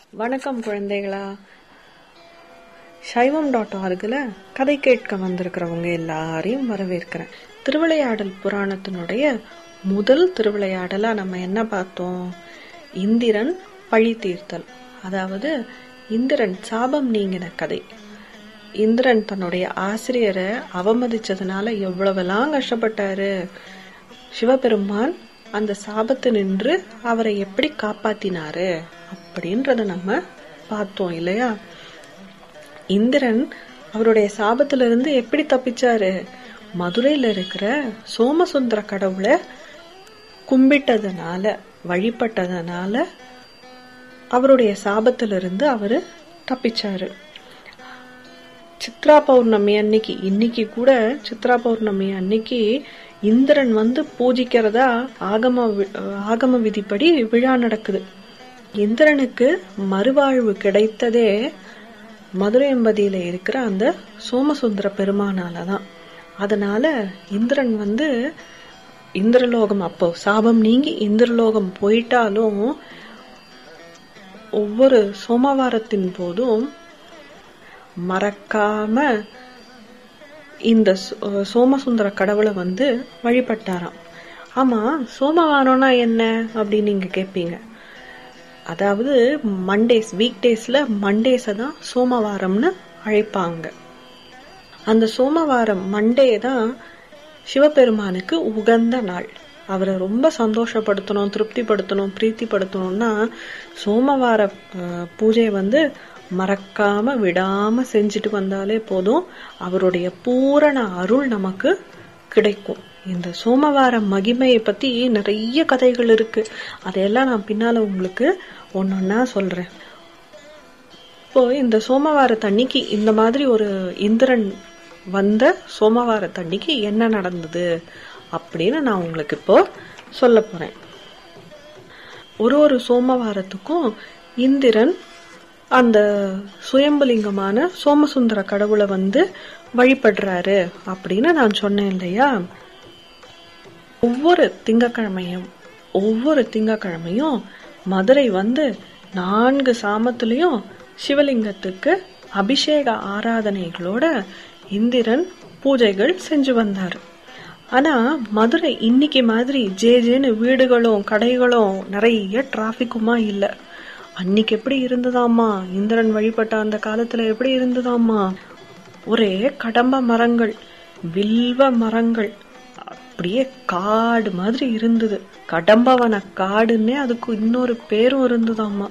வணக்கம் குழந்தைகளா சைவம் டாட் ஆர்கில் கதை கேட்க வந்திருக்கிறவங்க எல்லாரையும் வரவேற்கிறேன் திருவிளையாடல் புராணத்தினுடைய முதல் திருவிளையாடலா நம்ம என்ன பார்த்தோம் இந்திரன் பழி தீர்த்தல் அதாவது இந்திரன் சாபம் நீங்கின கதை இந்திரன் தன்னுடைய ஆசிரியரை அவமதிச்சதுனால எவ்வளவெல்லாம் கஷ்டப்பட்டாரு சிவபெருமான் அந்த சாபத்து நின்று அவரை எப்படி காப்பாத்தினாரு அப்படின்றத நம்ம பார்த்தோம் இல்லையா இந்திரன் அவருடைய சாபத்திலிருந்து எப்படி தப்பிச்சாரு மதுரையில இருக்கிற சோமசுந்தர கடவுளை கும்பிட்டதுனால வழிபட்டதுனால அவருடைய சாபத்திலிருந்து அவரு தப்பிச்சாரு சித்ரா பௌர்ணமி அன்னைக்கு இன்னைக்கு கூட சித்ரா பௌர்ணமி அன்னைக்கு இந்திரன் வந்து பூஜிக்கிறதா ஆகம வி- ஆகம விதிப்படி விழா நடக்குது இந்திரனுக்கு மறுவாழ்வு கிடைத்ததே மதுரை எம்பதியில இருக்கிற அந்த சோமசுந்தர பெருமானாலதான் அதனால இந்திரன் வந்து இந்திரலோகம் அப்போ சாபம் நீங்கி இந்திரலோகம் போயிட்டாலும் ஒவ்வொரு சோமவாரத்தின் போதும் மறக்காம இந்த சோ- சோமசுந்தர கடவுளை வந்து வழிபட்டாராம் ஆமா சோமவாரம்னா என்ன அப்படின்னு நீங்க கேட்பீங்க அதாவது மண்டேஸ் வீக் டேஸ்ல மண்டேஸை தான் சோமவாரம்னு அழைப்பாங்க அந்த சோமவாரம் மண்டே தான் சிவபெருமானுக்கு உகந்த நாள் அவரை ரொம்ப சந்தோஷப்படுத்தணும் திருப்திப்படுத்தணும் பிரீத்திப்படுத்தணும்னா சோமவார அஹ், பூஜை வந்து மறக்காம விடாம செஞ்சுட்டு வந்தாலே போதும் அவருடைய பூரண அருள் நமக்கு கிடைக்கும் இந்த சோமவார மகிமையை பத்தி நிறைய கதைகள் இருக்கு அதையெல்லாம் நான் பின்னால உங்களுக்கு ஒன்னொன்னா சொல்றேன் இப்போ இந்த சோமவார தண்ணிக்கு இந்த மாதிரி ஒரு இந்திரன் வந்த சோமவார தண்ணிக்கு என்ன நடந்தது அப்படின்னு நான் உங்களுக்கு இப்போ சொல்ல போறேன் ஒரு ஒரு சோமவாரத்துக்கும் இந்திரன் அந்த சுயம்புலிங்கமான சோமசுந்தர கடவுளை வந்து வழிபடுறாரு அப்படின்னு நான் சொன்னேன் இல்லையா ஒவ்வொரு திங்கக்கிழமையும் ஒவ்வொரு திங்கக்கிழமையும் மதுரை வந்து நான்கு சாமத்திலையும் சிவலிங்கத்துக்கு அபிஷேக ஆராதனைகளோட இந்திரன் பூஜைகள் செஞ்சு வந்தார் ஆனா மதுரை இன்னைக்கு மாதிரி ஜே ஜேன்னு வீடுகளும் கடைகளும் நிறைய டிராபிக்குமா இல்ல அன்னைக்கு எப்படி இருந்ததாமா இந்திரன் வழிபட்ட அந்த காலத்துல எப்படி இருந்ததாமா ஒரே கடம்ப மரங்கள் வில்வ மரங்கள் அப்படியே காடு மாதிரி இருந்தது கடம்பவன காடுன்னே அதுக்கு இன்னொரு பேரும் இருந்ததாமா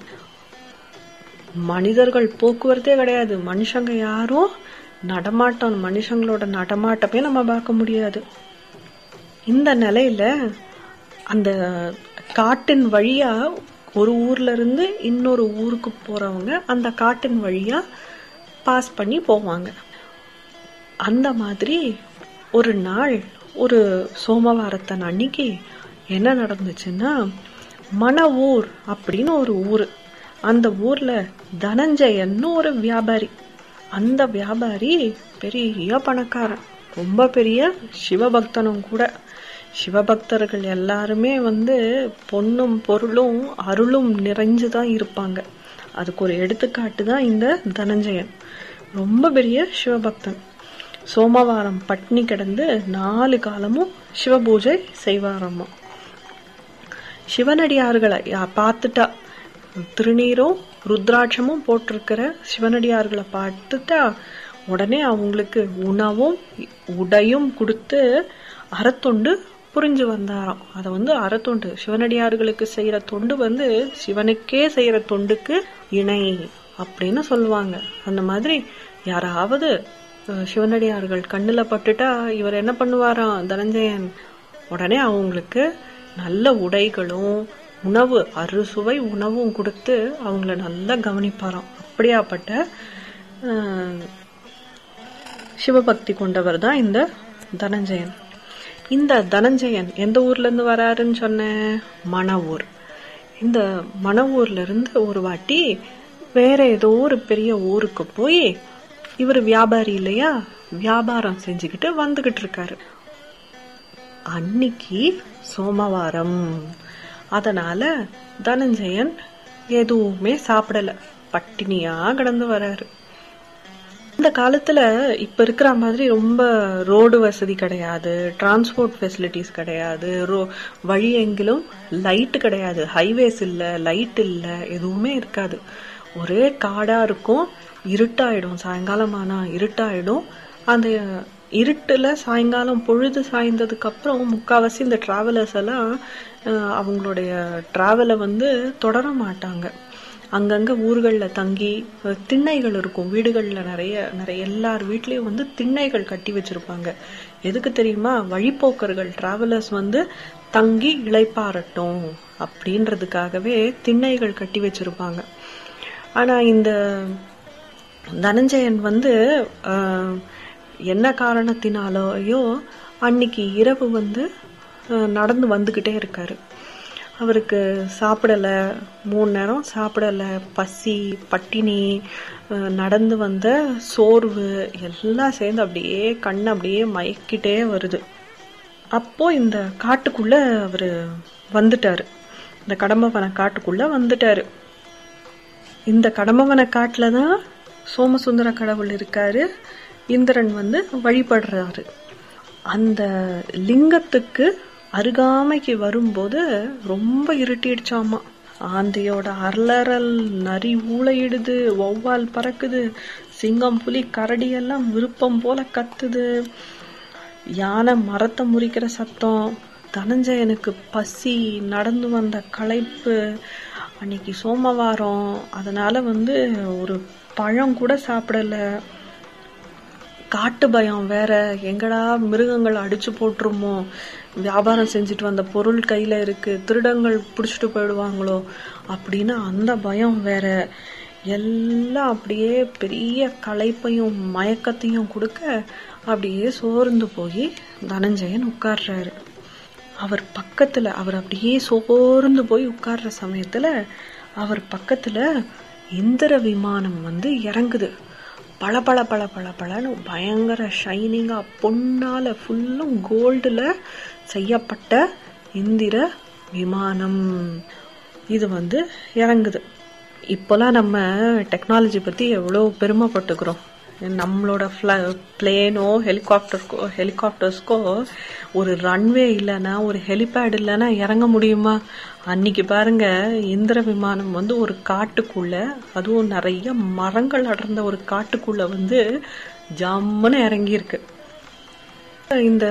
மனிதர்கள் போக்குவரத்தே கிடையாது மனுஷங்க யாரும் நடமாட்டம் மனுஷங்களோட நடமாட்டமே நம்ம பார்க்க முடியாது இந்த நிலையில அந்த காட்டின் வழியா ஒரு ஊர்ல இருந்து இன்னொரு ஊருக்கு போறவங்க அந்த காட்டின் வழியா பாஸ் பண்ணி போவாங்க அந்த மாதிரி ஒரு நாள் ஒரு சோமவாரத்தன் அன்னைக்கு என்ன நடந்துச்சுன்னா மண ஊர் அப்படின்னு ஒரு ஊரு அந்த ஊர்ல தனஞ்சயன்னு ஒரு வியாபாரி அந்த வியாபாரி பெரிய பணக்காரன் ரொம்ப பெரிய சிவபக்தனும் கூட சிவபக்தர்கள் எல்லாருமே வந்து பொன்னும் பொருளும் அருளும் நிறைஞ்சுதான் இருப்பாங்க அதுக்கு ஒரு எடுத்துக்காட்டு தான் இந்த தனஞ்சயன் ரொம்ப பெரிய சிவபக்தன் சோமவாரம் பட்னி கிடந்து நாலு காலமும் சிவபூஜை செய்வாராமா சிவனடியார்களை யா- பார்த்துட்டா திருநீரும் ருத்ராட்சமும் போட்டிருக்கிற சிவனடியார்களை பார்த்துட்டா உடனே அவங்களுக்கு உணவும் உடையும் கொடுத்து அறத்தொண்டு புரிஞ்சு வந்தாராம் அதை வந்து அறத்தொண்டு சிவனடியார்களுக்கு செய்யற தொண்டு வந்து சிவனுக்கே செய்யற தொண்டுக்கு இணை அப்படின்னு சொல்லுவாங்க அந்த மாதிரி யாராவது அஹ், சிவனடியார்கள் கண்ணுல பட்டுட்டா இவர் என்ன பண்ணுவாராம் தனஞ்சயன் உடனே அவங்களுக்கு நல்ல உடைகளும் உணவு அறுசுவை உணவும் கொடுத்து அவங்கள நல்லா கவனிப்பாராம் அப்படியாப்பட்ட அஹ், சிவபக்தி கொண்டவர் தான் இந்த தனஞ்சயன் இந்த தனஞ்சயன் எந்த ஊர்ல இருந்து வராருன்னு சொன்னேன் மணவூர் இந்த மணவூர்ல இருந்து ஒரு வாட்டி வேற ஏதோ ஒரு பெரிய ஊருக்கு போய் இவர் வியாபாரி இல்லையா வியாபாரம் செஞ்சுக்கிட்டு வந்துகிட்டு இருக்காரு அன்னைக்கு சோமவாரம் அதனால தனஞ்சயன் எதுவுமே சாப்பிடல பட்டினியா கிடந்து வராரு இந்த காலத்துல இப்ப இருக்கிற மாதிரி ரொம்ப ரோடு வசதி கிடையாது டிரான்ஸ்போர்ட் ஃபெசிலிட்டிஸ் கிடையாது ரோ வழி எங்கிலும் லைட் கிடையாது ஹைவேஸ் இல்ல லைட் இல்ல எதுவுமே இருக்காது ஒரே காடா இருக்கும் இருட்டாயிடும் சாயங்காலம் ஆனா இருட்டாயிடும் அந்த இருட்டுல சாயங்காலம் பொழுது சாய்ந்ததுக்கு அப்புறம் முக்காவாசி இந்த டிராவலர்ஸ் எல்லாம் அஹ், அவங்களுடைய டிராவலை வந்து தொடர மாட்டாங்க அங்கங்க ஊர்கள்ல தங்கி அஹ், திண்ணைகள் இருக்கும் வீடுகள்ல நிறைய நிறைய எல்லார் வீட்லயும் வந்து திண்ணைகள் கட்டி வச்சிருப்பாங்க எதுக்கு தெரியுமா வழிப்போக்கர்கள் டிராவலர்ஸ் வந்து தங்கி இளைப்பாறட்டும் அப்படின்றதுக்காகவே திண்ணைகள் கட்டி வச்சிருப்பாங்க ஆனா இந்த தனஞ்சயன் வந்து ஆஹ், என்ன காரணத்தினாலயோ அன்னைக்கு இரவு வந்து ஆஹ், நடந்து வந்துகிட்டே இருக்காரு அவருக்கு சாப்பிடல மூணு நேரம் சாப்பிடல பசி பட்டினி ஆஹ், நடந்து வந்த சோர்வு எல்லாம் சேர்ந்து அப்படியே கண்ணு அப்படியே மயக்கிட்டே வருது அப்போ இந்த காட்டுக்குள்ள அவரு வந்துட்டாரு இந்த கடம்பவன காட்டுக்குள்ள வந்துட்டாரு இந்த கடம்பவன காட்டுல தான் சோமசுந்தர கடவுள் இருக்காரு இந்திரன் வந்து வழிபடுறாரு அந்த லிங்கத்துக்கு அருகாமைக்கு வரும்போது ரொம்ப இருட்டிடுச்சாமா ஆந்தையோட அலறல் நரி ஊளையிடுது வௌவால் பறக்குது சிங்கம் புலி கரடி எல்லாம் விருப்பம் போல கத்துது யானை மரத்தை முறிக்கிற சத்தம் தனஞ்சயனுக்கு பசி நடந்து வந்த களைப்பு அன்னைக்கு சோமவாரம் அதனால வந்து ஒரு பழம் கூட சாப்பிடல காட்டு பயம் வேற எங்கடா மிருகங்கள் அடிச்சு போட்டுருமோ வியாபாரம் செஞ்சுட்டு வந்த பொருள் கையில இருக்கு திருடங்கள் புடிச்சிட்டு போயிடுவாங்களோ அப்படின்னு அந்த பயம் வேற எல்லாம் அப்படியே பெரிய களைப்பையும் மயக்கத்தையும் கொடுக்க அப்படியே சோர்ந்து போய் தனஞ்சயன் உட்கார்றாரு அவர் பக்கத்துல அவர் அப்படியே சோர்ந்து போய் உட்கார்ற சமயத்துல அவர் பக்கத்துல இந்திர விமானம் வந்து இறங்குது பள பள பள பள பளன்னு பயங்கர ஷைனிங்கா பொன்னால ஃபுல்லும் கோல்டுல செய்யப்பட்ட இந்திர விமானம் இது வந்து இறங்குது இப்போலாம் நம்ம டெக்னாலஜி பத்தி எவ்வளோ பெருமைப்பட்டுக்கிறோம் நம்மளோட பிளேனோ ஹெலிகாப்டருக்கோ ஹெலிகாப்டர்ஸ்க்கோ ஒரு ரன்வே இல்லைன்னா ஒரு ஹெலிபேட் இல்லைன்னா இறங்க முடியுமா அன்னைக்கு பாருங்க இந்திர விமானம் வந்து ஒரு காட்டுக்குள்ள அதுவும் நிறைய மரங்கள் அடர்ந்த ஒரு காட்டுக்குள்ள வந்து ஜம்முன்னு இறங்கியிருக்கு இந்த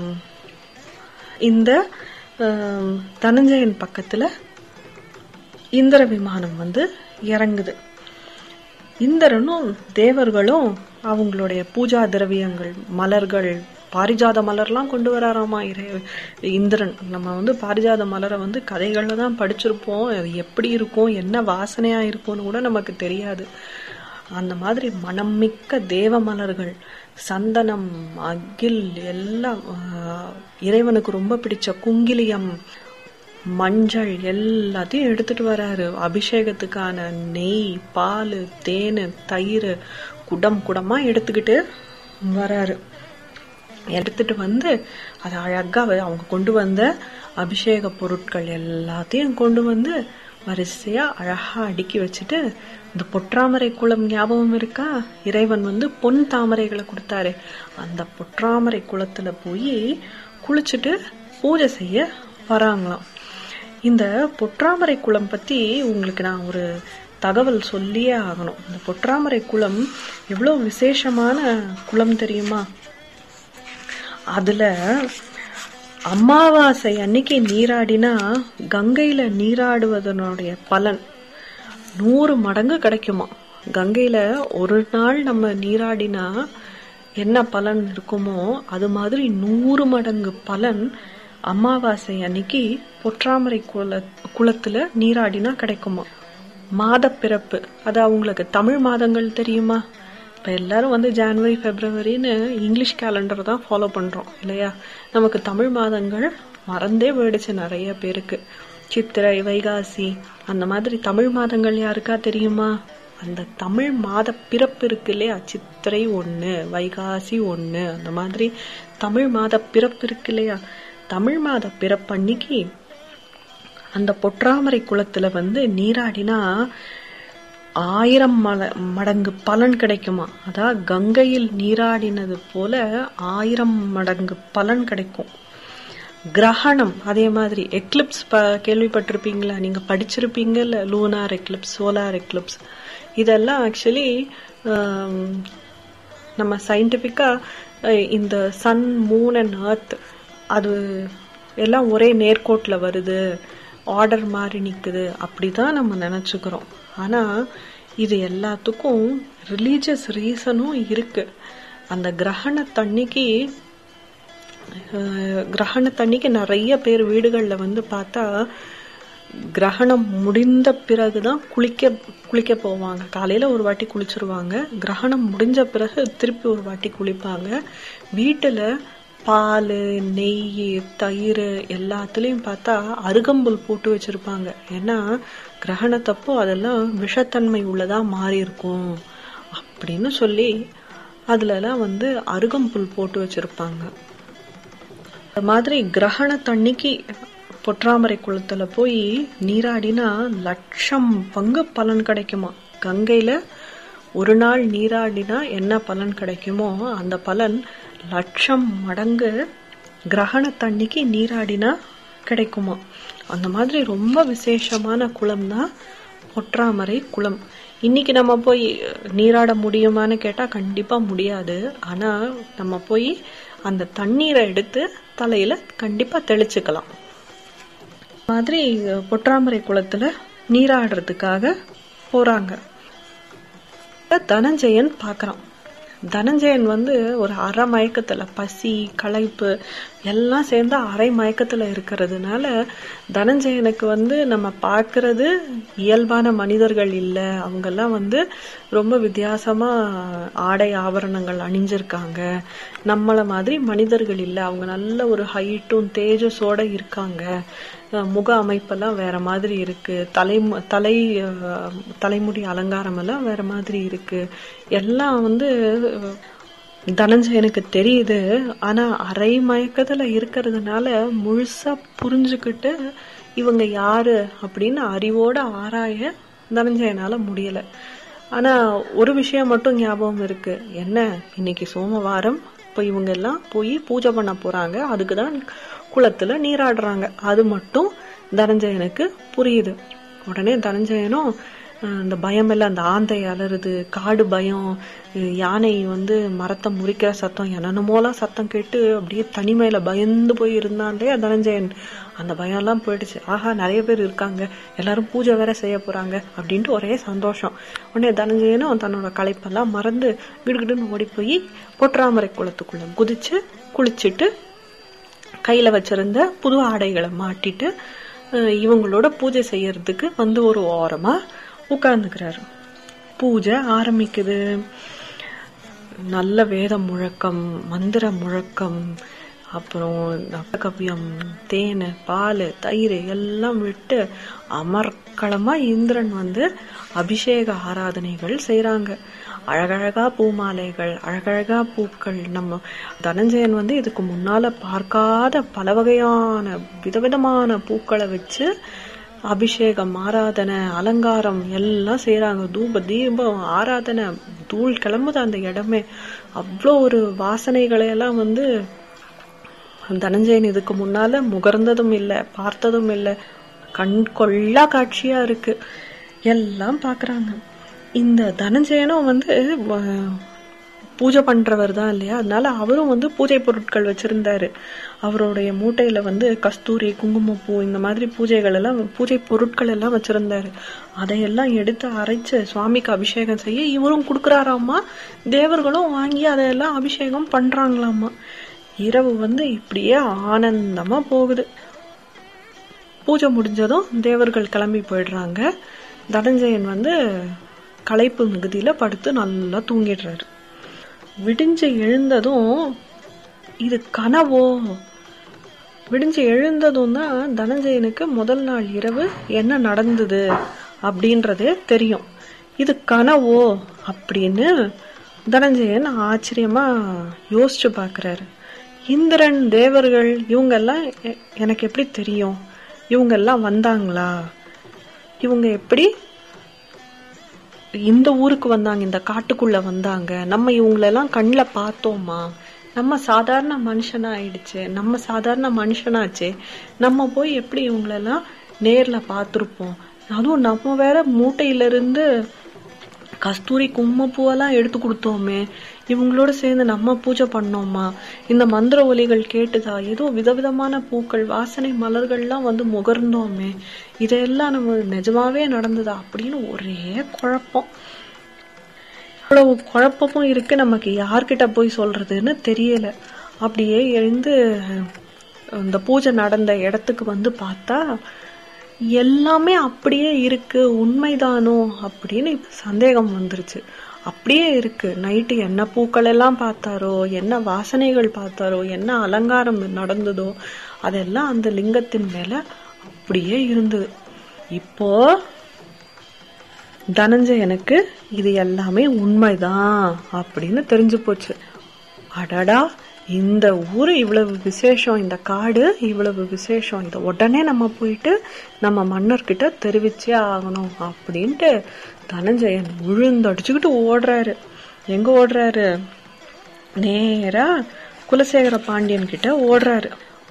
இந்த ஆம், தனஞ்சயன் பக்கத்துல இந்திர விமானம் வந்து இறங்குது இந்திரனும் தேவர்களும் அவங்களுடைய பூஜா திரவியங்கள் மலர்கள் பாரிஜாத மலர்லாம் கொண்டு வராராமா இறை இந்திரன் நம்ம வந்து பாரிஜாத மலரை வந்து கதைகள்ல தான் படிச்சிருப்போம் அது எப்படி இருக்கும் என்ன வாசனையா இருக்கும்னு கூட நமக்கு தெரியாது அந்த மாதிரி மனம் மிக்க தேவ மலர்கள் சந்தனம் அகில் எல்லாம் ஆஹ், இறைவனுக்கு ரொம்ப பிடிச்ச குங்கிலியம் மஞ்சள் எல்லாத்தையும் எடுத்துட்டு வராரு அபிஷேகத்துக்கான நெய் பால் தேன் தயிர் குடம் குடமா எடுத்துக்கிட்டு வராரு எடுத்துட்டு வந்து அது அழகா வ- அவங்க கொண்டு வந்த அபிஷேக பொருட்கள் எல்லாத்தையும் கொண்டு வந்து வரிசையா அழகா அடுக்கி வச்சுட்டு இந்த பொற்றாமரை குளம் ஞாபகம் இருக்கா இறைவன் வந்து பொன் தாமரைகளை கொடுத்தாரு அந்த பொற்றாமரை குளத்துல போய் குளிச்சுட்டு பூஜை செய்ய வராங்களாம் இந்த பொற்றாமரை குளம் பத்தி உங்களுக்கு நான் ஒரு தகவல் சொல்லியே ஆகணும் இந்த பொற்றாமரை குளம் எவ்வளவு விசேஷமான குளம் தெரியுமா அதுல அமாவாசை அன்னைக்கு நீராடினா கங்கையில நீராடுவதனுடைய பலன் நூறு மடங்கு கிடைக்குமா கங்கையில ஒரு நாள் நம்ம நீராடினா என்ன பலன் இருக்குமோ அது மாதிரி நூறு மடங்கு பலன் அமாவாசை அன்னைக்கு பொற்றாமரை குள குளத்துல நீராடினா கிடைக்குமா மாத பிறப்பு அது அவங்களுக்கு தமிழ் மாதங்கள் தெரியுமா இப்ப எல்லாரும் வந்து ஜனவரி பிப்ரவரின்னு இங்கிலீஷ் கேலண்டர் தான் ஃபாலோ பண்றோம் இல்லையா நமக்கு தமிழ் மாதங்கள் மறந்தே போயிடுச்சு நிறைய பேருக்கு சித்திரை வைகாசி அந்த மாதிரி தமிழ் மாதங்கள் யாருக்கா தெரியுமா அந்த தமிழ் மாத பிறப்பு இருக்கு இல்லையா சித்திரை ஒண்ணு வைகாசி ஒண்ணு அந்த மாதிரி தமிழ் மாத பிறப்பு இருக்கு இல்லையா தமிழ் மாத பிறப்பு அன்னைக்கு அந்த பொற்றாமரை குளத்துல வந்து நீராடினா ஆயிரம் மல மடங்கு பலன் கிடைக்குமா அதாவது கங்கையில் நீராடினது போல ஆயிரம் மடங்கு பலன் கிடைக்கும் கிரகணம் அதே மாதிரி எக்லிப்ஸ் ப கேள்விப்பட்டிருப்பீங்களா நீங்க படிச்சிருப்பீங்கல்ல லூனார் எக்லிப்ஸ் சோலார் எக்லிப்ஸ் இதெல்லாம் ஆக்சுவலி நம்ம சயின்டிஃபிக்கா இந்த சன் மூன் அண்ட் அர்த் அது எல்லாம் ஒரே நேர்கோட்டில் வருது ஆர்டர் மாதிரி நிற்குது அப்படிதான் நம்ம நினச்சிக்கிறோம் ஆனால் இது எல்லாத்துக்கும் ரிலீஜியஸ் ரீசனும் இருக்கு அந்த கிரகணத்தன்னைக்கு கிரகணத்தன்னைக்கு நிறைய பேர் வீடுகளில் வந்து பார்த்தா கிரகணம் முடிந்த பிறகுதான் குளிக்க குளிக்க போவாங்க காலையில ஒரு வாட்டி குளிச்சிருவாங்க கிரகணம் முடிஞ்ச பிறகு திருப்பி ஒரு வாட்டி குளிப்பாங்க வீட்டுல பால் நெய் தயிர் எல்லாத்துலேயும் பார்த்தா அருகம்புல் போட்டு வச்சிருப்பாங்க ஏன்னா கிரகணத்தப்போ அதெல்லாம் விஷத்தன்மை உள்ளதா மாறி இருக்கும் அப்படின்னு சொல்லி அதுலலாம் வந்து அருகம்புல் போட்டு வச்சிருப்பாங்க அது மாதிரி கிரகணத்தன்னைக்கு பொற்றாமரை குளத்துல போய் நீராடினா லட்சம் பங்கு பலன் கிடைக்குமா கங்கையில ஒரு நாள் நீராடினா என்ன பலன் கிடைக்குமோ அந்த பலன் லட்சம் மடங்கு கிரகணத்தன்னைக்கு நீராடினா கிடைக்குமா அந்த மாதிரி ரொம்ப விசேஷமான குளம் தான் பொற்றாமரை குளம் இன்னைக்கு நம்ம போய் நீராட முடியுமான்னு கேட்டா கண்டிப்பா முடியாது ஆனா நம்ம போய் அந்த தண்ணீரை எடுத்து தலையில கண்டிப்பா தெளிச்சுக்கலாம் மாதிரி பொற்றாமரை குளத்துல நீராடுறதுக்காக போறாங்க தனஞ்சயன் பாக்குறான் தனஞ்சயன் வந்து ஒரு அரை மயக்கத்துல பசி களைப்பு எல்லாம் சேர்ந்து அரை மயக்கத்துல இருக்கிறதுனால தனஞ்சயனுக்கு வந்து நம்ம பார்க்கறது இயல்பான மனிதர்கள் இல்லை அவங்கெல்லாம் வந்து ரொம்ப வித்தியாசமா ஆடை ஆபரணங்கள் அணிஞ்சிருக்காங்க நம்மள மாதிரி மனிதர்கள் இல்லை அவங்க நல்ல ஒரு ஹைட்டும் தேஜஸோட இருக்காங்க முக அமைப்பெல்லாம் வேற மாதிரி இருக்கு தலை தலை தலைமுடி அலங்காரம் எல்லாம் வேற மாதிரி இருக்கு எல்லாம் வந்து தனஞ்சயனுக்கு தெரியுது ஆனா அரை மயக்கத்துல இருக்கிறதுனால முழுசா புரிஞ்சுக்கிட்டு இவங்க யாரு அப்படின்னு அறிவோட ஆராய தனஞ்சயனால முடியல ஆனா ஒரு விஷயம் மட்டும் ஞாபகம் இருக்கு என்ன இன்னைக்கு சோமவாரம் இப்ப இவங்க எல்லாம் போய் பூஜை பண்ண போறாங்க அதுக்குதான் குளத்துல நீராடுறாங்க அது மட்டும் தனஞ்சயனுக்கு புரியுது உடனே தனஞ்சயனும் அந்த பயம் எல்லாம் அந்த ஆந்தை அலறுது காடு பயம் யானை வந்து மரத்தை முறிக்கிற சத்தம் என்னென்னமோலாம் சத்தம் கேட்டு அப்படியே தனிமையில பயந்து போய் இருந்தான்லே தனஞ்சயன் அந்த பயம் எல்லாம் போயிடுச்சு ஆஹா நிறைய பேர் இருக்காங்க எல்லாரும் பூஜை வேற செய்ய போறாங்க அப்படின்ட்டு ஒரே சந்தோஷம் உடனே தனஞ்சயனும் தன்னோட களைப்பெல்லாம் மறந்து கிடுகிடுன்னு ஓடி போய் பொற்றாமரை குளத்துக்குள்ள குதிச்சு குளிச்சுட்டு கையில வச்சிருந்த புது ஆடைகளை மாட்டிட்டு இவங்களோட பூஜை செய்யறதுக்கு வந்து ஒரு ஓரமா உட்கார்ந்துக்கிறாரு பூஜை ஆரம்பிக்குது நல்ல வேத முழக்கம் மந்திர முழக்கம் அப்புறம் நவகவியம் தேன் பால் தயிர் எல்லாம் விட்டு அமர்க்களமா இந்திரன் வந்து அபிஷேக ஆராதனைகள் செய்யறாங்க அழகழகா பூமாலைகள் அழகழகா பூக்கள் நம்ம தனஞ்சயன் வந்து இதுக்கு முன்னால பார்க்காத பல வகையான விதவிதமான பூக்களை வச்சு அபிஷேகம் ஆராதனை அலங்காரம் எல்லாம் செய்யறாங்க தூப தீபம் ஆராதனை தூள் கிளம்புது அந்த இடமே அவ்வளோ ஒரு வாசனைகளை எல்லாம் வந்து தனஞ்சயன் இதுக்கு முன்னால முகர்ந்ததும் இல்லை பார்த்ததும் இல்லை கண் கொள்ளா காட்சியா இருக்கு எல்லாம் பாக்குறாங்க இந்த தனஞ்சயனும் வந்து பூஜை பண்றவர் தான் இல்லையா அதனால அவரும் வந்து பூஜை பொருட்கள் வச்சிருந்தாரு அவருடைய மூட்டையில வந்து கஸ்தூரி குங்குமப்பூ இந்த மாதிரி பூஜைகள் எல்லாம் பூஜை பொருட்கள் எல்லாம் வச்சிருந்தாரு அதையெல்லாம் எடுத்து அரைச்சு சுவாமிக்கு அபிஷேகம் செய்ய இவரும் கொடுக்குறாராமா தேவர்களும் வாங்கி அதையெல்லாம் அபிஷேகம் பண்றாங்களாமா இரவு வந்து இப்படியே ஆனந்தமா போகுது பூஜை முடிஞ்சதும் தேவர்கள் கிளம்பி போயிடுறாங்க தனஞ்சயன் வந்து களைப்பு மிகுதியில படுத்து நல்லா தூங்கிடுறாரு விடிஞ்சு எழுந்ததும் இது கனவோ விடிஞ்சு எழுந்ததும் தான் தனஞ்சயனுக்கு முதல் நாள் இரவு என்ன நடந்தது அப்படின்றதே தெரியும் இது கனவோ அப்படின்னு தனஞ்சயன் ஆச்சரியமா யோசிச்சு பாக்குறாரு இந்திரன் தேவர்கள் இவங்கெல்லாம் எனக்கு எப்படி தெரியும் இவங்க எல்லாம் வந்தாங்களா இவங்க எப்படி இந்த ஊருக்கு வந்தாங்க இந்த காட்டுக்குள்ள வந்தாங்க நம்ம இவங்களெல்லாம் கண்ணில் பார்த்தோமா நம்ம சாதாரண மனுஷனா ஆயிடுச்சு நம்ம சாதாரண மனுஷனாச்சே நம்ம போய் எப்படி இவங்களெல்லாம் நேர்ல பார்த்துருப்போம் அதுவும் நம்ம வேற மூட்டையில இருந்து கஸ்தூரி குங்குமப்பூவெல்லாம் எடுத்து கொடுத்தோமே இவங்களோட சேர்ந்து நம்ம பூஜை பண்ணோமா இந்த மந்திர ஒலிகள் கேட்டுதா ஏதோ விதவிதமான பூக்கள் வாசனை மலர்கள்லாம் வந்து முகர்ந்தோமே இதெல்லாம் நம்ம நிஜமாவே நடந்ததா அப்படின்னு ஒரே குழப்பம் இவ்வளவு குழப்பமும் இருக்கு நமக்கு யார்கிட்ட போய் சொல்றதுன்னு தெரியல அப்படியே எழுந்து இந்த பூஜை நடந்த இடத்துக்கு வந்து பார்த்தா எல்லாமே அப்படியே இருக்கு உண்மைதானோ அப்படின்னு சந்தேகம் வந்துருச்சு அப்படியே இருக்கு நைட்டு என்ன பூக்கள் எல்லாம் பார்த்தாரோ என்ன வாசனைகள் பார்த்தாரோ என்ன அலங்காரம் நடந்ததோ அதெல்லாம் அந்த லிங்கத்தின் மேல அப்படியே இருந்தது இப்போ தனஞ்சயனுக்கு இது எல்லாமே உண்மைதான் அப்படின்னு தெரிஞ்சு போச்சு அடடா இந்த ஊரு இவ்வளவு விசேஷம் இந்த காடு இவ்வளவு விசேஷம் இந்த உடனே நம்ம போயிட்டு நம்ம மன்னர்கிட்ட தெரிவிச்சே ஆகணும் அப்படின்ட்டு தனஞ்சயன் விழுந்தடிச்சுக்கிட்டு ஓடுறாரு எங்க ஓடுறாரு நேரா குலசேகர பாண்டியன் கிட்ட ஓடுறாரு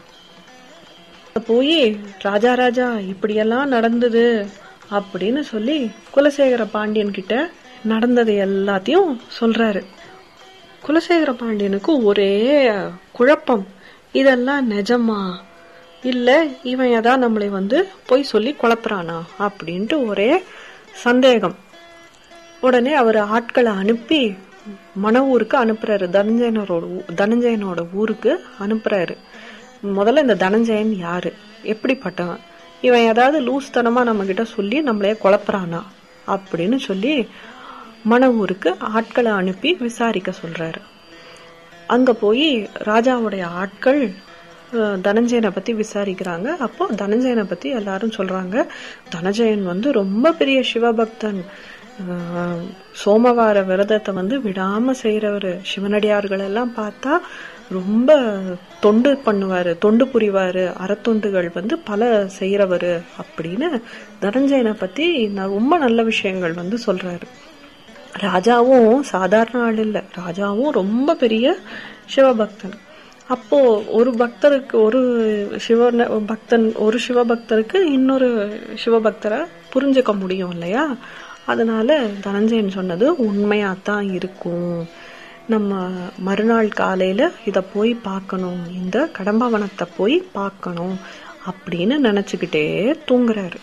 போய் ராஜா ராஜா இப்படியெல்லாம் நடந்தது அப்படின்னு சொல்லி குலசேகர பாண்டியன் கிட்ட நடந்தது எல்லாத்தையும் சொல்றாரு குலசேகர பாண்டியனுக்கு ஒரே குழப்பம் இதெல்லாம் நிஜமா இல்ல இவன் ஏதாவது நம்மளை வந்து போய் சொல்லி குழப்புறானா அப்படின்ட்டு ஒரே சந்தேகம் உடனே அவர் ஆட்களை அனுப்பி மன ஊருக்கு அனுப்புறாரு தனஞ்சயனரோட தனஞ்சயனோட ஊருக்கு அனுப்புறாரு முதல்ல இந்த தனஞ்சயன் யாரு எப்படிப்பட்டவன் இவன் ஏதாவது லூஸ் தனமா நம்ம கிட்ட சொல்லி நம்மளைய குழப்புறானா அப்படின்னு சொல்லி மன ஊருக்கு ஆட்களை அனுப்பி விசாரிக்க சொல்றாரு அங்க போய் ராஜாவுடைய ஆட்கள் தனஞ்சயனை பத்தி விசாரிக்கிறாங்க அப்போ தனஞ்சயனை பத்தி எல்லாரும் சொல்றாங்க தனஞ்சயன் வந்து ரொம்ப பெரிய சிவபக்தன் சோமவார விரதத்தை வந்து விடாம செய்யறவரு சிவனடியார்கள் எல்லாம் பார்த்தா ரொம்ப தொண்டு பண்ணுவாரு தொண்டு புரிவாரு அறத்தொண்டுகள் வந்து பல செய்யறவரு அப்படின்னு தனஞ்சயனை பத்தி நான் ரொம்ப நல்ல விஷயங்கள் வந்து சொல்றாரு ராஜாவும் சாதாரண ஆள் இல்ல ராஜாவும் ரொம்ப பெரிய சிவபக்தன் அப்போ ஒரு பக்தருக்கு ஒரு சிவ பக்தன் ஒரு சிவபக்தருக்கு இன்னொரு சிவபக்தரை புரிஞ்சுக்க முடியும் இல்லையா அதனால தனஞ்சயன் சொன்னது உண்மையாத்தான் இருக்கும் நம்ம மறுநாள் காலையில இத போய் பார்க்கணும் இந்த கடம்பவனத்தை போய் பார்க்கணும் அப்படின்னு நினைச்சுக்கிட்டே தூங்குறாரு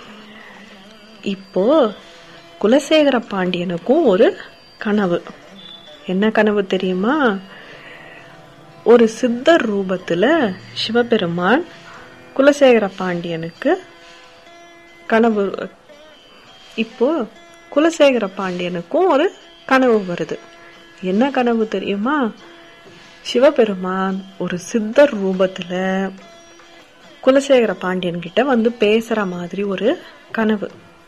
இப்போ குலசேகர பாண்டியனுக்கும் ஒரு கனவு என்ன கனவு தெரியுமா ஒரு சித்தர் ரூபத்துல சிவபெருமான் குலசேகர பாண்டியனுக்கு கனவு இப்போ குலசேகர பாண்டியனுக்கும் ஒரு கனவு வருது என்ன கனவு தெரியுமா சிவபெருமான் ஒரு சித்தர் ரூபத்துல குலசேகர பாண்டியன் கிட்ட வந்து பேசுற மாதிரி ஒரு கனவு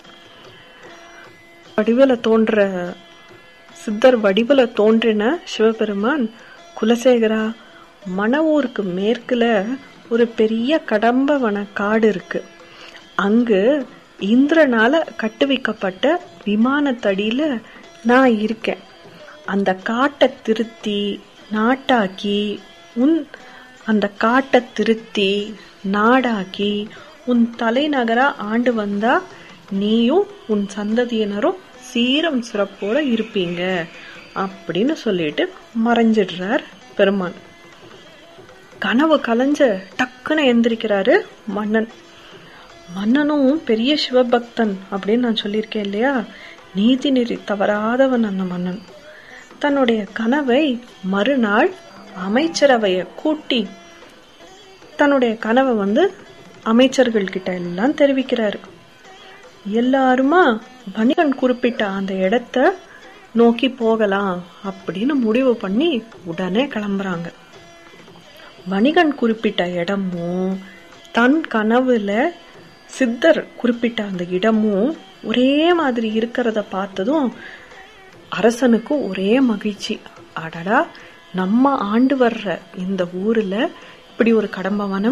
வடிவுல தோன்ற சித்தர் வடிவுல தோன்றின சிவபெருமான் குலசேகரா மணவூருக்கு மேற்குல ஒரு பெரிய கடம்பவன காடு இருக்கு அங்கு இந்திரனால கட்டுவிக்கப்பட்ட விமானத்தடியில நான் இருக்கேன் அந்த காட்டை திருத்தி நாட்டாக்கி உன் அந்த காட்டை திருத்தி நாடாக்கி உன் தலைநகரா ஆண்டு வந்தா நீயும் உன் சந்ததியினரும் சீரம் சிறப்போட இருப்பீங்க அப்படின்னு சொல்லிட்டு மறைஞ்சிடுறார் பெருமான் கனவு கலைஞ்ச டக்குன்னு எந்திரிக்கிறாரு மன்னன் மன்னனும் பெரிய சிவபக்தன் அப்படின்னு நான் சொல்லியிருக்கேன் இல்லையா நீதி நெறி தவறாதவன் அந்த மன்னன் தன்னுடைய கனவை மறுநாள் அமைச்சரவைய கூட்டி தன்னுடைய கனவை வந்து அமைச்சர்கள் கிட்ட எல்லாம் தெரிவிக்கிறாரு எல்லாருமா வணிகன் குறிப்பிட்ட அந்த இடத்த நோக்கி போகலாம் அப்படின்னு முடிவு பண்ணி உடனே கிளம்புறாங்க வணிகன் குறிப்பிட்ட இடமும் தன் கனவுல சித்தர் குறிப்பிட்ட அந்த இடமும் ஒரே மாதிரி இருக்கிறத பார்த்ததும் அரசனுக்கு ஒரே மகிழ்ச்சி அடடா நம்ம ஆண்டு வர்ற இந்த ஊர்ல இப்படி ஒரு கடம்பவனம்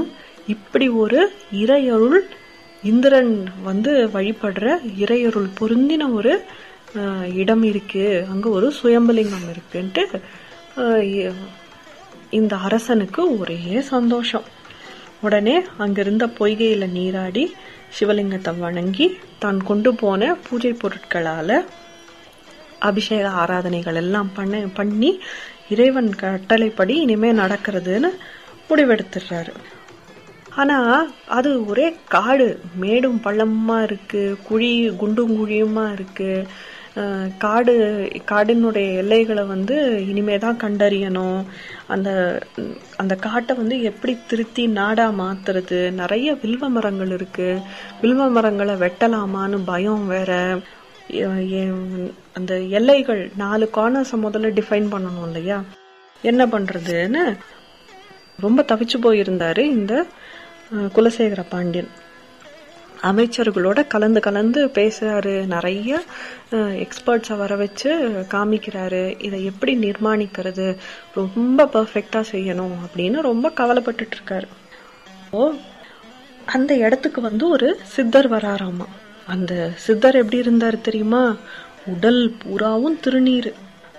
இப்படி ஒரு இறையருள் இந்திரன் வந்து வழிபடுற இறையருள் பொருந்தின ஒரு அஹ், இடம் இருக்கு அங்க ஒரு சுயம்பலிங்கம் இருக்குன்ட்டு அஹ், இ- இந்த அரசனுக்கு ஒரே சந்தோஷம் உடனே அங்கிருந்த பொய்கையில நீராடி சிவலிங்கத்தை வணங்கி தான் கொண்டு போன பூஜை பொருட்களால அபிஷேக ஆராதனைகள் எல்லாம் பண்ண பண்ணி இறைவன் கட்டளைப்படி இனிமே நடக்கிறதுன்னு முடிவெடுத்துடுறாரு ஆனா அது ஒரே காடு மேடும் பள்ளமா இருக்கு குழி குண்டும் குழியுமா இருக்கு அஹ் காடு காடினுடைய எல்லைகளை வந்து இனிமே தான் கண்டறியணும் அந்த அந்த காட்டை வந்து எப்படி திருத்தி நாடா மாத்துறது நிறைய வில்வ மரங்கள் இருக்கு வில்வ மரங்களை வெட்டலாமான்னு பயம் வேற எ- எ- அந்த எல்லைகள் நாலு கார்னர்ஸை முதல்ல டிஃபைன் பண்ணணும் இல்லையா என்ன பண்றதுன்னு ரொம்ப தவிச்சு போயிருந்தாரு இந்த அஹ், குலசேகர பாண்டியன் அமைச்சர்களோட கலந்து கலந்து பேசுறாரு நிறைய எக்ஸ்பர்ட்ஸை வர வச்சு காமிக்கிறாரு இதை எப்படி நிர்மாணிக்கிறது ரொம்ப பர்ஃபெக்டா செய்யணும் அப்படின்னு ரொம்ப கவலைப்பட்டுட்டு இருக்காரு ஓ அந்த இடத்துக்கு வந்து ஒரு சித்தர் வராராமா அந்த சித்தர் எப்படி இருந்தாரு தெரியுமா உடல் பூராவும் திருநீர்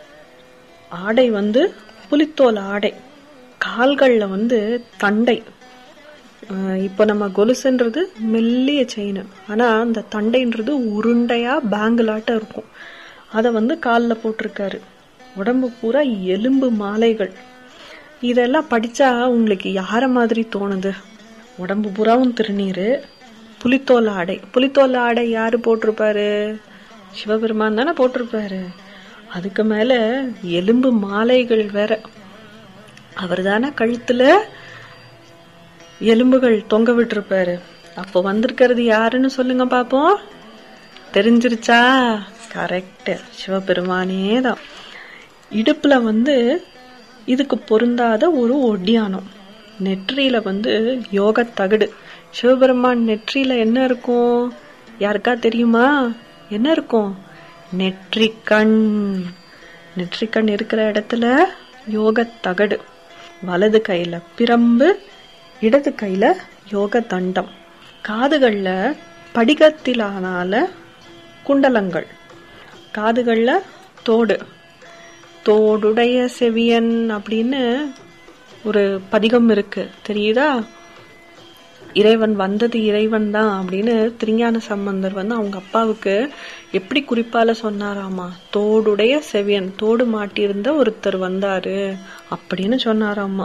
ஆடை வந்து புலித்தோல் ஆடை கால்கள்ல வந்து தண்டை அஹ் இப்போ நம்ம கொலுசுன்றது மெல்லிய செயின் ஆனா அந்த தண்டைன்றது உருண்டையா பேங்கிளாட்டம் இருக்கும் அதை வந்து காலில் போட்டிருக்காரு உடம்பு பூரா எலும்பு மாலைகள் இதெல்லாம் படிச்சா உங்களுக்கு யார மாதிரி தோணுது உடம்பு பூராவும் திருநீரு புலித்தோல் ஆடை புலித்தோல் ஆடை யாரு போட்டிருப்பாரு சிவபெருமான் தானே போட்டிருப்பாரு அதுக்கு மேல எலும்பு மாலைகள் வேற அவர் தானே கழுத்துல எலும்புகள் தொங்க விட்டிருப்பாரு அப்போ வந்திருக்கிறது யாருன்னு சொல்லுங்க பாப்போம் தெரிஞ்சிருச்சா கரெக்ட் சிவபெருமானே தான் இடுப்புல வந்து இதுக்கு பொருந்தாத ஒரு ஒட்டியானம் நெற்றியில வந்து யோக தகடு சிவபெருமான் நெற்றியில என்ன இருக்கும் யாருக்கா தெரியுமா என்ன இருக்கும் நெற்றிக்கண் நெற்றிக்கண் இருக்கிற இடத்துல யோக தகடு வலது கையில பிரம்பு இடது கையில யோக தண்டம் காதுகள்ல படிகத்திலானால குண்டலங்கள் காதுகள்ல தோடு தோடுடைய செவியன் அப்படின்னு ஒரு பதிகம் இருக்கு தெரியுதா இறைவன் வந்தது இறைவன் தான் அப்படின்னு திருஞான சம்பந்தர் வந்து அவங்க அப்பாவுக்கு எப்படி குறிப்பால சொன்னாராமா தோடுடைய செவியன் தோடு மாட்டியிருந்த ஒருத்தர் வந்தாரு அப்படின்னு சொன்னாராமா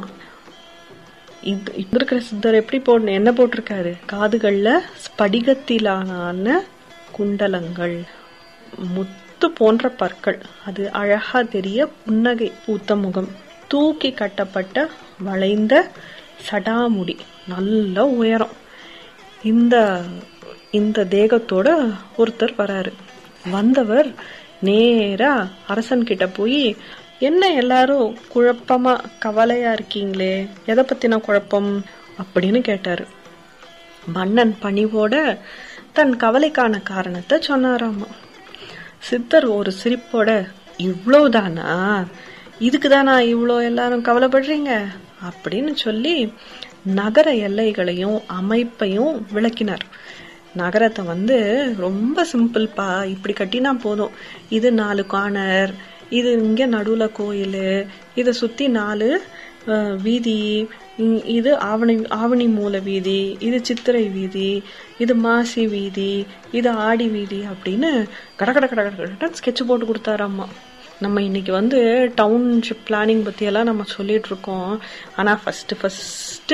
இது இப்ப இருக்கிற சித்தர் எப்படி போடணும் என்ன போட்டிருக்காரு காதுகள்ல ஸ்படிகத்திலான குண்டலங்கள் முத்து போன்ற பற்கள் அது அழகா தெரிய புன்னகை பூத்த முகம் தூக்கி கட்டப்பட்ட வளைந்த சடாமுடி நல்ல உயரம் இந்த இந்த தேகத்தோட ஒருத்தர் வராரு வந்தவர் நேரா அரசன் கிட்ட போய் என்ன எல்லாரும் குழப்பமா கவலையா இருக்கீங்களே எதை பத்தின குழப்பம் அப்படின்னு கேட்டாரு மன்னன் பணிவோட தன் கவலைக்கான காரணத்தை சொன்னாராமா சித்தர் ஒரு சிரிப்போட இவ்வளவுதானா இதுக்குதானா இவ்வளோ எல்லாரும் கவலைப்படுறீங்க அப்படின்னு சொல்லி நகர எல்லைகளையும் அமைப்பையும் விளக்கினார் நகரத்தை வந்து ரொம்ப சிம்பிள்ப்பா இப்படி கட்டினா போதும் இது நாலு கார்னர் இது இங்க நடுவுல கோயில் இதை சுத்தி நாலு அஹ், வீதி இ- இது ஆவணி ஆவணி மூல வீதி இது சித்திரை வீதி இது மாசி வீதி இது ஆடி வீதி அப்படின்னு கட கட கட கட ஸ்கெட்ச் போட்டு கொடுத்தாராம்மா நம்ம இன்னைக்கு வந்து டவுன்ஷிப் பிளானிங் பத்தியெல்லாம் நம்ம சொல்லிட்டு இருக்கோம் ஆனா ஃபர்ஸ்ட் ஃபர்ஸ்ட்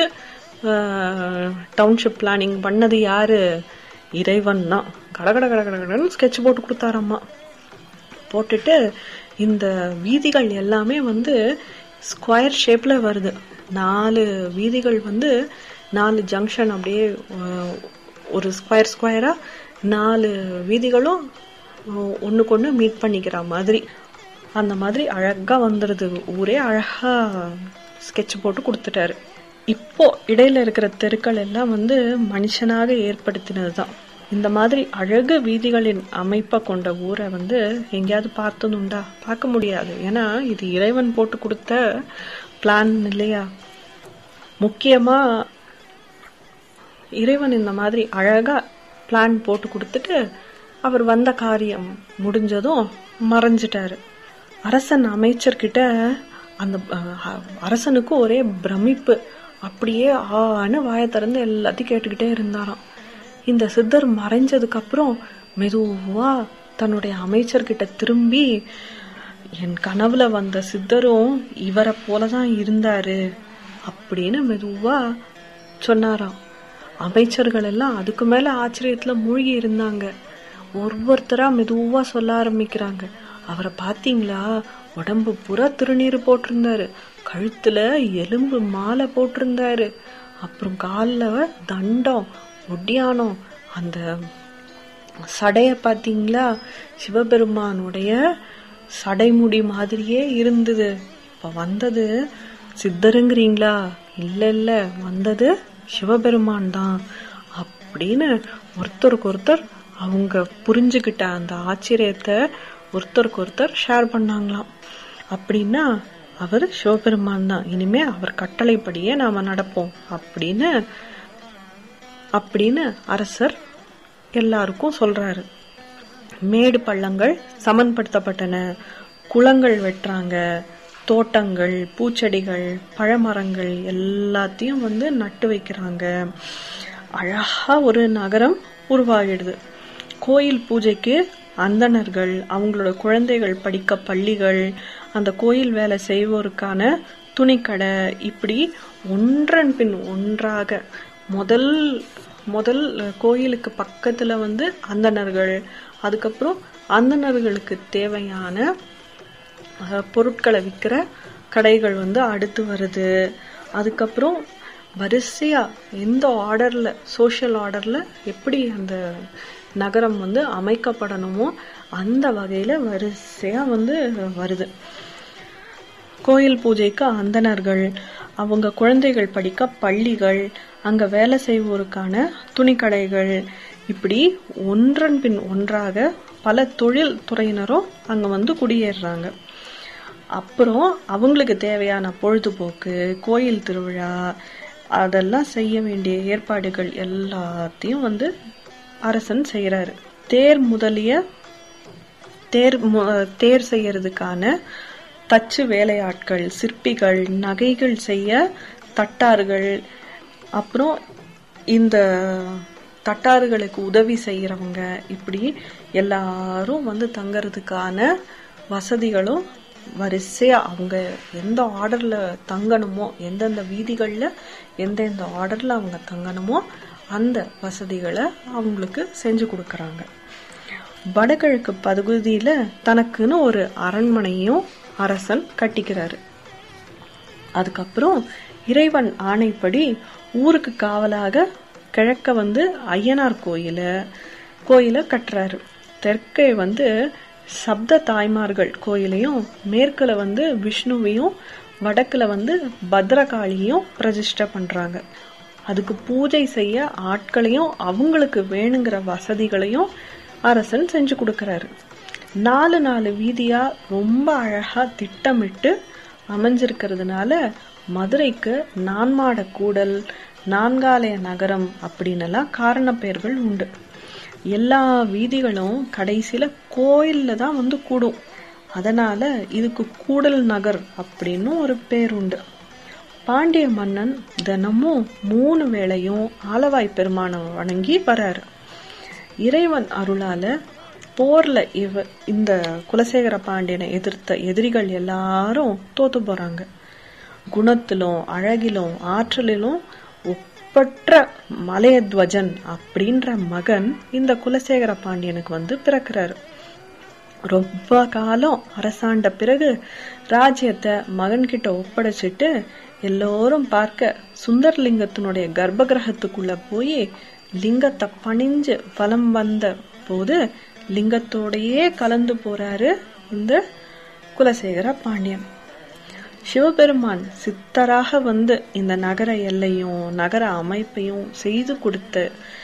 டவுன்ஷிப் பிளானிங் பண்ணது யாரு இறைவன் தான் கட கட கட கட கடன்னு ஸ்கெட்ச் போட்டு கொடுத்தாராம்மா போட்டுட்டு இந்த வீதிகள் எல்லாமே வந்து ஸ்கொயர் ஷேப்ல வருது நாலு வீதிகள் வந்து நாலு ஜங்ஷன் அப்படியே அஹ், ஒரு ஸ்கொயர் ஸ்கொயரா நாலு வீதிகளும் அஹ், ஒண்ணுக்கு ஒண்ணு மீட் பண்ணிக்கிற மாதிரி அந்த மாதிரி அழகா வந்துடுது ஊரே அழகா ஸ்கெட்ச் போட்டு கொடுத்துட்டாரு இப்போ இடையில இருக்கிற தெருக்கள் எல்லாம் வந்து மனுஷனாக ஏற்படுத்தினதுதான் இந்த மாதிரி அழகு வீதிகளின் அமைப்பை கொண்ட ஊரை வந்து எங்கேயாவது பார்த்ததுண்டா பார்க்க முடியாது ஏன்னா இது இறைவன் போட்டு கொடுத்த பிளான் இல்லையா முக்கியமா இறைவன் இந்த மாதிரி அழகா பிளான் போட்டு கொடுத்துட்டு அவர் வந்த காரியம் முடிஞ்சதும் மறைஞ்சிட்டாரு அரசன் அமைச்சர்கிட்ட அந்த அஹ், அரசனுக்கு ஒரே பிரமிப்பு அப்படியே ஆன்னு வாயை திறந்து எல்லாத்தையும் கேட்டுக்கிட்டே இருந்தாராம் இந்த சித்தர் மறைஞ்சதுக்கு அப்புறம் மெதுவா தன்னுடைய அமைச்சர்கிட்ட திரும்பி என் கனவுல வந்த சித்தரும் இவரை போலதான் இருந்தாரு அப்படின்னு மெதுவா சொன்னாராம் அமைச்சர்கள் எல்லாம் அதுக்கு மேல ஆச்சரியத்துல மூழ்கி இருந்தாங்க ஒவ்வொருத்தரா மெதுவா சொல்ல ஆரம்பிக்கிறாங்க அவரை பாத்தீங்களா உடம்பு புறா திருநீர் போட்டிருந்தாரு கழுத்துல எலும்பு மாலை போட்டிருந்தாரு அப்புறம் கால்ல தண்டம் ஒட்டியானம் அந்த சடைய பாத்தீங்களா சிவபெருமானுடைய சடைமுடி மாதிரியே இருந்தது இப்ப வந்தது சித்தருங்கிறீங்களா இல்ல இல்ல வந்தது சிவபெருமான் தான் அப்படின்னு ஒருத்தருக்கு ஒருத்தர் அவங்க புரிஞ்சுக்கிட்ட அந்த ஆச்சரியத்தை ஒருத்தருக்கு ஒருத்தர் ஷேர் பண்ணாங்களாம் அப்படின்னா அவர் சிவபெருமான் தான் இனிமே அவர் கட்டளைப்படியே நாம நடப்போம் அப்படின்னு அப்படின்னு அரசர் எல்லாருக்கும் சொல்றாரு மேடு பள்ளங்கள் சமன்படுத்தப்பட்டன குளங்கள் வெட்டுறாங்க தோட்டங்கள் பூச்செடிகள் பழமரங்கள் எல்லாத்தையும் வந்து நட்டு வைக்கிறாங்க அழகா ஒரு நகரம் உருவாகிடுது கோயில் பூஜைக்கு அந்தணர்கள் அவங்களோட குழந்தைகள் படிக்க பள்ளிகள் அந்த கோயில் வேலை செய்வோருக்கான துணிக்கடை இப்படி ஒன்றன் பின் ஒன்றாக முதல் முதல் கோயிலுக்கு பக்கத்துல வந்து அந்தணர்கள் அதுக்கப்புறம் அந்தணர்களுக்கு தேவையான அஹ், பொருட்களை விற்கிற கடைகள் வந்து அடுத்து வருது அதுக்கப்புறம் வரிசையா எந்த ஆர்டர்ல சோஷியல் ஆர்டர்ல எப்படி அந்த நகரம் வந்து அமைக்கப்படணுமோ அந்த வகையில வரிசையா வந்து வருது கோயில் பூஜைக்கு அந்தணர்கள் அவங்க குழந்தைகள் படிக்க பள்ளிகள் அங்க வேலை செய்வோருக்கான துணிக்கடைகள் இப்படி ஒன்றன் பின் ஒன்றாக பல தொழில் துறையினரும் அங்க வந்து குடியேறுறாங்க அப்புறம் அவங்களுக்கு தேவையான பொழுதுபோக்கு கோயில் திருவிழா அதெல்லாம் செய்ய வேண்டிய ஏற்பாடுகள் எல்லாத்தையும் வந்து அரசன் செய்யறாரு தேர் முதலிய தேர் மு- தேர் செய்யறதுக்கான தச்சு வேலையாட்கள் சிற்பிகள் நகைகள் செய்ய தட்டார்கள் அப்புறம் இந்த தட்டார்களுக்கு உதவி செய்யறவங்க இப்படி எல்லாரும் வந்து தங்கறதுக்கான வசதிகளும் வரிசையா அவங்க எந்த ஆர்டர்ல தங்கணுமோ எந்தெந்த வீதிகள்ல எந்தெந்த ஆர்டர்ல அவங்க தங்கணுமோ அந்த வசதிகளை அவங்களுக்கு செஞ்சு கொடுக்கறாங்க வடகிழக்கு பகுதியில தனக்குன்னு ஒரு அரண்மனையும் அரசன் கட்டிக்கிறாரு அதுக்கப்புறம் இறைவன் ஆணைப்படி ஊருக்கு காவலாக கிழக்க வந்து ஐயனார் கோயில கோயில கட்டுறாரு தெற்கே வந்து சப்த தாய்மார்கள் கோயிலையும் மேற்குல வந்து விஷ்ணுவையும் வடக்குல வந்து பத்ரகாளியையும் பிரதிஷ்டை பண்றாங்க அதுக்கு பூஜை செய்ய ஆட்களையும் அவங்களுக்கு வேணுங்கிற வசதிகளையும் அரசன் செஞ்சு கொடுக்கறாரு நாலு நாலு வீதியா ரொம்ப அழகா திட்டமிட்டு அமைஞ்சிருக்கிறதுனால மதுரைக்கு நான்மாட கூடல் நான்காலய நகரம் அப்படின்னெல்லாம் காரண பெயர்கள் உண்டு எல்லா வீதிகளும் கடைசியில கோயில்ல தான் வந்து கூடும் அதனால இதுக்கு கூடல் நகர் அப்படின்னு ஒரு பேர் உண்டு பாண்டிய மன்னன் தினமும் மூணு வேளையும் ஆலவாய் பெருமானை வணங்கி வராரு இறைவன் அருளால போர்ல இவ இந்த குலசேகர பாண்டியனை எதிர்த்த எதிரிகள் எல்லாரும் தோத்து போறாங்க குணத்திலும் அழகிலும் ஆற்றலிலும் ஒப்பற்ற மலையத்வஜன் அப்படின்ற மகன் இந்த குலசேகர பாண்டியனுக்கு வந்து பிறக்கிறாரு ரொம்ப காலம் அரசாண்ட பிறகு ராஜ்யத்தை மகன்கிட்ட ஒப்படைச்சிட்டு எல்லோரும் பார்க்க சுந்தர்லிங்கத்தினுடைய கர்ப்பகிரகத்துக்குள்ள போய் லிங்கத்தை பணிஞ்சு வலம் வந்த போது லிங்கத்தோடையே கலந்து போறாரு இந்த குலசேகர பாண்டியன் சிவபெருமான் சித்தராக வந்து இந்த நகர எல்லையும் நகர அமைப்பையும் செய்து கொடுத்த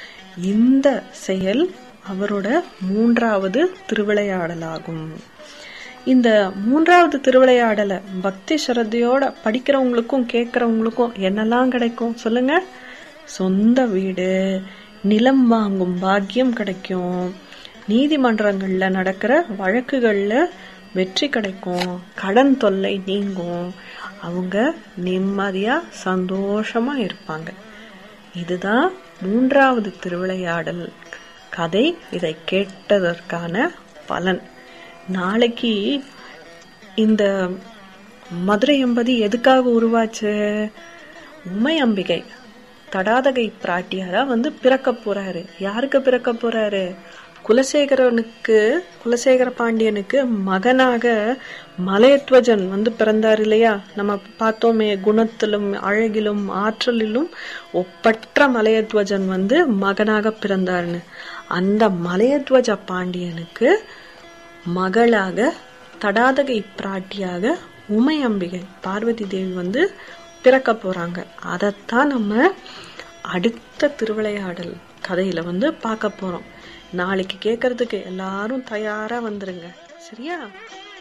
இந்த செயல் அவரோட மூன்றாவது திருவிளையாடலாகும் இந்த மூன்றாவது திருவிளையாடலை பக்தி ஸ்ரத்தையோட படிக்கிறவங்களுக்கும் கேட்கறவங்களுக்கும் என்னெல்லாம் கிடைக்கும் சொல்லுங்க சொந்த வீடு நிலம் வாங்கும் பாக்கியம் கிடைக்கும் நீதிமன்றங்கள்ல நடக்கிற வழக்குகள்ல வெற்றி கிடைக்கும் கடன் தொல்லை நீங்கும் அவங்க நிம்மதியா சந்தோஷமா இருப்பாங்க இதுதான் மூன்றாவது திருவிளையாடல் கதை இதை கேட்டதற்கான பலன் நாளைக்கு இந்த மதுரை எம்பதி எதுக்காக உருவாச்சு உமை அம்பிகை தடாதகை பிராட்டியாரா வந்து பிறக்க போறாரு யாருக்கு பிறக்க போறாரு குலசேகரனுக்கு குலசேகர பாண்டியனுக்கு மகனாக மலையத்வஜன் வந்து பிறந்தார் இல்லையா நம்ம பார்த்தோமே குணத்திலும் அழகிலும் ஆற்றலிலும் ஒப்பற்ற மலையத்வஜன் வந்து மகனாக பிறந்தார்னு அந்த மலையத்வஜ பாண்டியனுக்கு மகளாக தடாதகை பிராட்டியாக உமை அம்பிகை பார்வதி தேவி வந்து பிறக்க போறாங்க அதைத்தான் நம்ம அடுத்த திருவிளையாடல் கதையில வந்து பார்க்க போறோம் நாளைக்கு கேட்கறதுக்கு எல்லாரும் தயாரா வந்துருங்க சரியா